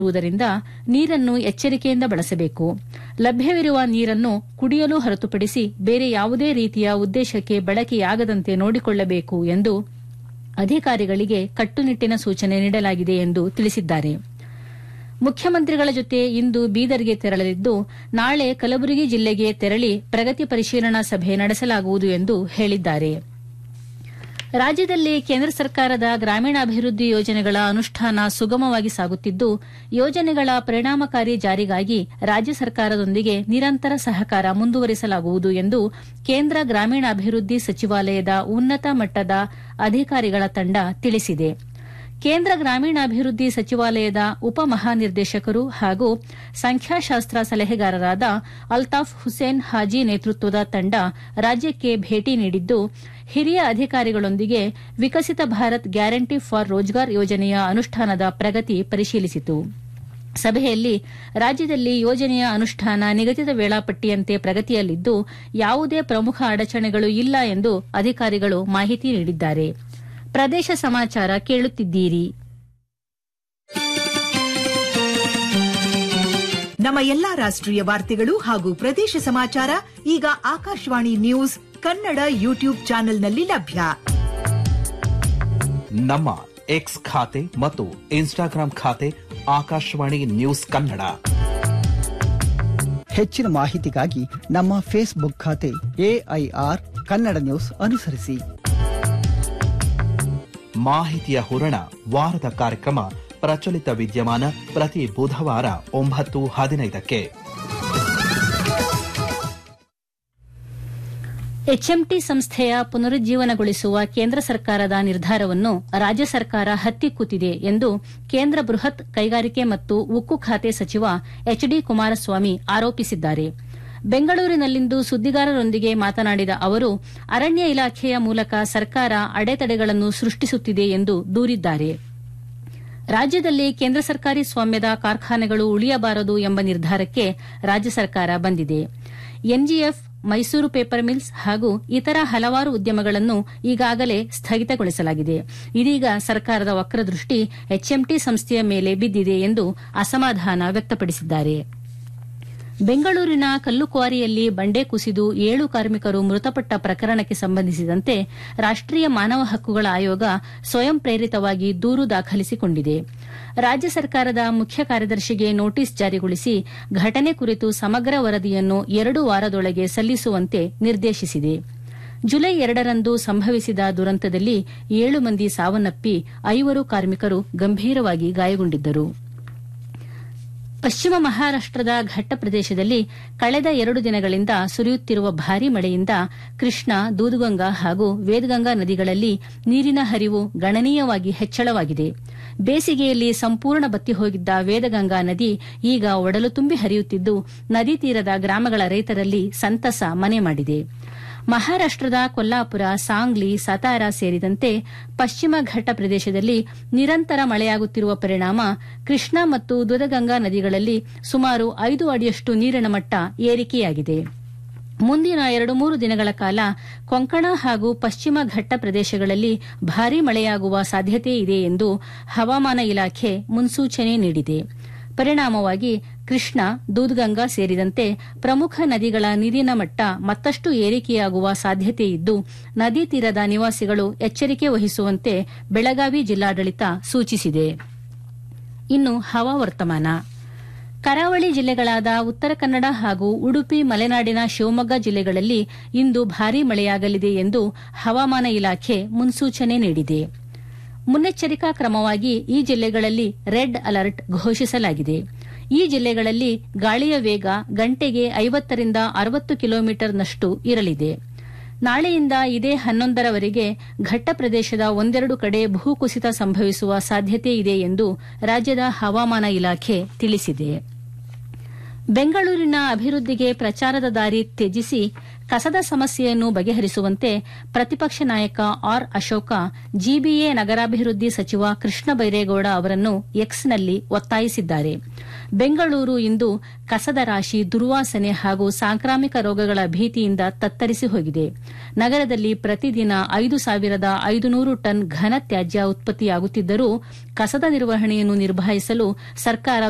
ಇರುವುದರಿಂದ ನೀರನ್ನು ಎಚ್ಚರಿಕೆಯಿಂದ ಬಳಸಬೇಕು ಲಭ್ಯವಿರುವ ನೀರನ್ನು ಕುಡಿಯಲು ಹೊರತುಪಡಿಸಿ ಬೇರೆ ಯಾವುದೇ ರೀತಿಯ ಉದ್ದೇಶಕ್ಕೆ ಬಳಕೆಯಾಗದಂತೆ ನೋಡಿಕೊಳ್ಳಬೇಕು ಎಂದು ಅಧಿಕಾರಿಗಳಿಗೆ ಕಟ್ಟುನಿಟ್ಟಿನ ಸೂಚನೆ ನೀಡಲಾಗಿದೆ ಎಂದು ತಿಳಿಸಿದ್ದಾರೆ ಮುಖ್ಯಮಂತ್ರಿಗಳ ಜೊತೆ ಇಂದು ಬೀದರ್ಗೆ ತೆರಳಲಿದ್ದು ನಾಳೆ ಕಲಬುರಗಿ ಜಿಲ್ಲೆಗೆ ತೆರಳಿ ಪ್ರಗತಿ ಪರಿಶೀಲನಾ ಸಭೆ ನಡೆಸಲಾಗುವುದು ಎಂದು ಹೇಳಿದ್ದಾರೆ ರಾಜ್ಯದಲ್ಲಿ ಕೇಂದ್ರ ಸರ್ಕಾರದ ಗ್ರಾಮೀಣಾಭಿವೃದ್ಧಿ ಯೋಜನೆಗಳ ಅನುಷ್ಠಾನ ಸುಗಮವಾಗಿ ಸಾಗುತ್ತಿದ್ದು ಯೋಜನೆಗಳ ಪರಿಣಾಮಕಾರಿ ಜಾರಿಗಾಗಿ ರಾಜ್ಯ ಸರ್ಕಾರದೊಂದಿಗೆ ನಿರಂತರ ಸಹಕಾರ ಮುಂದುವರಿಸಲಾಗುವುದು ಎಂದು ಕೇಂದ್ರ ಗ್ರಾಮೀಣಾಭಿವೃದ್ಧಿ ಸಚಿವಾಲಯದ ಉನ್ನತ ಮಟ್ಟದ ಅಧಿಕಾರಿಗಳ ತಂಡ ತಿಳಿಸಿದೆ ಕೇಂದ್ರ ಗ್ರಾಮೀಣಾಭಿವೃದ್ಧಿ ಸಚಿವಾಲಯದ ಉಪ ಮಹಾನಿರ್ದೇಶಕರು ಹಾಗೂ ಸಂಖ್ಯಾಶಾಸ್ತ್ರ ಸಲಹೆಗಾರರಾದ ಅಲ್ತಾಫ್ ಹುಸೇನ್ ಹಾಜಿ ನೇತೃತ್ವದ ತಂಡ ರಾಜ್ಯಕ್ಕೆ ಭೇಟಿ ನೀಡಿದ್ದು ಹಿರಿಯ ಅಧಿಕಾರಿಗಳೊಂದಿಗೆ ವಿಕಸಿತ ಭಾರತ್ ಗ್ಯಾರಂಟಿ ಫಾರ್ ರೋಜ್ಗಾರ್ ಯೋಜನೆಯ ಅನುಷ್ಠಾನದ ಪ್ರಗತಿ ಪರಿಶೀಲಿಸಿತು ಸಭೆಯಲ್ಲಿ ರಾಜ್ಯದಲ್ಲಿ ಯೋಜನೆಯ ಅನುಷ್ಠಾನ ನಿಗದಿತ ವೇಳಾಪಟ್ಟಿಯಂತೆ ಪ್ರಗತಿಯಲ್ಲಿದ್ದು ಯಾವುದೇ ಪ್ರಮುಖ ಅಡಚಣೆಗಳು ಇಲ್ಲ ಎಂದು ಅಧಿಕಾರಿಗಳು ಮಾಹಿತಿ ನೀಡಿದ್ದಾರೆ ಪ್ರದೇಶ ಸಮಾಚಾರ ಕೇಳುತ್ತಿದ್ದೀರಿ ನಮ್ಮ ಎಲ್ಲಾ ರಾಷ್ಟ್ರೀಯ ವಾರ್ತೆಗಳು ಹಾಗೂ ಪ್ರದೇಶ ಸಮಾಚಾರ ಈಗ ಆಕಾಶವಾಣಿ ನ್ಯೂಸ್ ಕನ್ನಡ ಯೂಟ್ಯೂಬ್ ಚಾನೆಲ್ನಲ್ಲಿ ಲಭ್ಯ ನಮ್ಮ ಎಕ್ಸ್ ಖಾತೆ ಮತ್ತು ಇನ್ಸ್ಟಾಗ್ರಾಂ ಖಾತೆ ಆಕಾಶವಾಣಿ ನ್ಯೂಸ್ ಕನ್ನಡ ಹೆಚ್ಚಿನ ಮಾಹಿತಿಗಾಗಿ ನಮ್ಮ ಫೇಸ್ಬುಕ್ ಖಾತೆ ಎಐಆರ್ ಕನ್ನಡ ನ್ಯೂಸ್ ಅನುಸರಿಸಿ ಮಾಹಿತಿಯ ಹೂರಣ ವಾರದ ಕಾರ್ಯಕ್ರಮ ಪ್ರಚಲಿತ ವಿದ್ಯಮಾನ ಪ್ರತಿ ಬುಧವಾರ ಒಂಬತ್ತು ಹದಿನೈದಕ್ಕೆ ಎಚ್ಎಂಟಿ ಸಂಸ್ಥೆಯ ಪುನರುಜ್ಜೀವನಗೊಳಿಸುವ ಕೇಂದ್ರ ಸರ್ಕಾರದ ನಿರ್ಧಾರವನ್ನು ರಾಜ್ಯ ಸರ್ಕಾರ ಹತ್ತಿಕ್ಕುತ್ತಿದೆ ಎಂದು ಕೇಂದ್ರ ಬೃಹತ್ ಕೈಗಾರಿಕೆ ಮತ್ತು ಉಕ್ಕು ಖಾತೆ ಸಚಿವ ಎಚ್ ಡಿ ಕುಮಾರಸ್ವಾಮಿ ಆರೋಪಿಸಿದ್ದಾರೆ ಬೆಂಗಳೂರಿನಲ್ಲಿಂದು ಸುದ್ದಿಗಾರರೊಂದಿಗೆ ಮಾತನಾಡಿದ ಅವರು ಅರಣ್ಯ ಇಲಾಖೆಯ ಮೂಲಕ ಸರ್ಕಾರ ಅಡೆತಡೆಗಳನ್ನು ಸೃಷ್ಟಿಸುತ್ತಿದೆ ಎಂದು ದೂರಿದ್ದಾರೆ ರಾಜ್ಯದಲ್ಲಿ ಕೇಂದ್ರ ಸರ್ಕಾರಿ ಸ್ವಾಮ್ಯದ ಕಾರ್ಖಾನೆಗಳು ಉಳಿಯಬಾರದು ಎಂಬ ನಿರ್ಧಾರಕ್ಕೆ ರಾಜ್ಯ ಸರ್ಕಾರ ಬಂದಿದೆ ಎನ್ಜಿಎಫ್ ಮೈಸೂರು ಪೇಪರ್ ಮಿಲ್ಸ್ ಹಾಗೂ ಇತರ ಹಲವಾರು ಉದ್ಯಮಗಳನ್ನು ಈಗಾಗಲೇ ಸ್ಥಗಿತಗೊಳಿಸಲಾಗಿದೆ ಇದೀಗ ಸರ್ಕಾರದ ವಕ್ರದೃಷ್ಟಿ ಎಚ್ಎಂಟಿ ಸಂಸ್ಥೆಯ ಮೇಲೆ ಬಿದ್ದಿದೆ ಎಂದು ಅಸಮಾಧಾನ ವ್ಯಕ್ತಪಡಿಸಿದ್ದಾರೆ ಬೆಂಗಳೂರಿನ ಕಲ್ಲುಕ್ವಾರಿಯಲ್ಲಿ ಬಂಡೆ ಕುಸಿದು ಏಳು ಕಾರ್ಮಿಕರು ಮೃತಪಟ್ಟ ಪ್ರಕರಣಕ್ಕೆ ಸಂಬಂಧಿಸಿದಂತೆ ರಾಷ್ಟೀಯ ಮಾನವ ಹಕ್ಕುಗಳ ಆಯೋಗ ಸ್ವಯಂ ಪ್ರೇರಿತವಾಗಿ ದೂರು ದಾಖಲಿಸಿಕೊಂಡಿದೆ ರಾಜ್ಯ ಸರ್ಕಾರದ ಮುಖ್ಯ ಕಾರ್ಯದರ್ಶಿಗೆ ನೋಟಿಸ್ ಜಾರಿಗೊಳಿಸಿ ಘಟನೆ ಕುರಿತು ಸಮಗ್ರ ವರದಿಯನ್ನು ಎರಡು ವಾರದೊಳಗೆ ಸಲ್ಲಿಸುವಂತೆ ನಿರ್ದೇಶಿಸಿದೆ ಜುಲೈ ಎರಡರಂದು ಸಂಭವಿಸಿದ ದುರಂತದಲ್ಲಿ ಏಳು ಮಂದಿ ಸಾವನ್ನಪ್ಪಿ ಐವರು ಕಾರ್ಮಿಕರು ಗಂಭೀರವಾಗಿ ಗಾಯಗೊಂಡಿದ್ದರು ಪಶ್ಚಿಮ ಮಹಾರಾಷ್ಟದ ಘಟ್ಟ ಪ್ರದೇಶದಲ್ಲಿ ಕಳೆದ ಎರಡು ದಿನಗಳಿಂದ ಸುರಿಯುತ್ತಿರುವ ಭಾರೀ ಮಳೆಯಿಂದ ಕೃಷ್ಣಾ ದೂದಗಂಗಾ ಹಾಗೂ ವೇದಗಂಗಾ ನದಿಗಳಲ್ಲಿ ನೀರಿನ ಹರಿವು ಗಣನೀಯವಾಗಿ ಹೆಚ್ಚಳವಾಗಿದೆ ಬೇಸಿಗೆಯಲ್ಲಿ ಸಂಪೂರ್ಣ ಬತ್ತಿ ಹೋಗಿದ್ದ ವೇದಗಂಗಾ ನದಿ ಈಗ ಒಡಲು ತುಂಬಿ ಹರಿಯುತ್ತಿದ್ದು ನದಿ ತೀರದ ಗ್ರಾಮಗಳ ರೈತರಲ್ಲಿ ಸಂತಸ ಮನೆ ಮಾಡಿದೆ ಮಹಾರಾಷ್ಟದ ಕೊಲ್ಲಾಪುರ ಸಾಂಗ್ಲಿ ಸತಾರಾ ಸೇರಿದಂತೆ ಪಶ್ಚಿಮ ಘಟ್ಟ ಪ್ರದೇಶದಲ್ಲಿ ನಿರಂತರ ಮಳೆಯಾಗುತ್ತಿರುವ ಪರಿಣಾಮ ಕೃಷ್ಣಾ ಮತ್ತು ದುಧಗಂಗಾ ನದಿಗಳಲ್ಲಿ ಸುಮಾರು ಐದು ಅಡಿಯಷ್ಟು ನೀರಿನ ಮಟ್ಟ ಏರಿಕೆಯಾಗಿದೆ ಮುಂದಿನ ಎರಡು ಮೂರು ದಿನಗಳ ಕಾಲ ಕೊಂಕಣ ಹಾಗೂ ಪಶ್ಚಿಮ ಘಟ್ಟ ಪ್ರದೇಶಗಳಲ್ಲಿ ಭಾರೀ ಮಳೆಯಾಗುವ ಸಾಧ್ಯತೆ ಇದೆ ಎಂದು ಹವಾಮಾನ ಇಲಾಖೆ ಮುನ್ಸೂಚನೆ ನೀಡಿದೆ ಪರಿಣಾಮವಾಗಿ ಕೃಷ್ಣಾ ದೂದ್ಗಂಗಾ ಸೇರಿದಂತೆ ಪ್ರಮುಖ ನದಿಗಳ ನೀರಿನ ಮಟ್ಟ ಮತ್ತಷ್ಟು ಏರಿಕೆಯಾಗುವ ಸಾಧ್ಯತೆ ಇದ್ದು ನದಿ ತೀರದ ನಿವಾಸಿಗಳು ಎಚ್ಚರಿಕೆ ವಹಿಸುವಂತೆ ಬೆಳಗಾವಿ ಜಿಲ್ಲಾಡಳಿತ ಸೂಚಿಸಿದೆ ಇನ್ನು ಹವಾವರ್ತಮಾನ ಕರಾವಳಿ ಜಿಲ್ಲೆಗಳಾದ ಉತ್ತರ ಕನ್ನಡ ಹಾಗೂ ಉಡುಪಿ ಮಲೆನಾಡಿನ ಶಿವಮೊಗ್ಗ ಜಿಲ್ಲೆಗಳಲ್ಲಿ ಇಂದು ಭಾರೀ ಮಳೆಯಾಗಲಿದೆ ಎಂದು ಹವಾಮಾನ ಇಲಾಖೆ ಮುನ್ಸೂಚನೆ ನೀಡಿದೆ ಮುನ್ನೆಚ್ಚರಿಕಾ ಕ್ರಮವಾಗಿ ಈ ಜಿಲ್ಲೆಗಳಲ್ಲಿ ರೆಡ್ ಅಲರ್ಟ್ ಘೋಷಿಸಲಾಗಿದೆ ಈ ಜಿಲ್ಲೆಗಳಲ್ಲಿ ಗಾಳಿಯ ವೇಗ ಗಂಟೆಗೆ ಐವತ್ತರಿಂದ ಅರವತ್ತು ಕಿಲೋಮೀಟರ್ನಷ್ಟು ಇರಲಿದೆ ನಾಳೆಯಿಂದ ಇದೇ ಹನ್ನೊಂದರವರೆಗೆ ಘಟ್ಟ ಪ್ರದೇಶದ ಒಂದೆರಡು ಕಡೆ ಭೂಕುಸಿತ ಸಂಭವಿಸುವ ಸಾಧ್ಯತೆ ಇದೆ ಎಂದು ರಾಜ್ಯದ ಹವಾಮಾನ ಇಲಾಖೆ ತಿಳಿಸಿದೆ ಬೆಂಗಳೂರಿನ ಅಭಿವೃದ್ಧಿಗೆ ಪ್ರಚಾರದ ದಾರಿ ತ್ಯಜಿಸಿ ಕಸದ ಸಮಸ್ಯೆಯನ್ನು ಬಗೆಹರಿಸುವಂತೆ ಪ್ರತಿಪಕ್ಷ ನಾಯಕ ಆರ್ ಅಶೋಕ ಜಿಬಿಎ ನಗರಾಭಿವೃದ್ಧಿ ಸಚಿವ ಕೃಷ್ಣ ಬೈರೇಗೌಡ ಅವರನ್ನು ಎಕ್ಸ್ನಲ್ಲಿ ಒತ್ತಾಯಿಸಿದ್ದಾರೆ ಬೆಂಗಳೂರು ಇಂದು ಕಸದ ರಾಶಿ ದುರ್ವಾಸನೆ ಹಾಗೂ ಸಾಂಕ್ರಾಮಿಕ ರೋಗಗಳ ಭೀತಿಯಿಂದ ತತ್ತರಿಸಿ ಹೋಗಿದೆ ನಗರದಲ್ಲಿ ಪ್ರತಿದಿನ ಐದು ಸಾವಿರದ ಐದುನೂರು ಟನ್ ಘನ ತ್ಯಾಜ್ಯ ಉತ್ಪತ್ತಿಯಾಗುತ್ತಿದ್ದರೂ ಕಸದ ನಿರ್ವಹಣೆಯನ್ನು ನಿರ್ವಹಿಸಲು ಸರ್ಕಾರ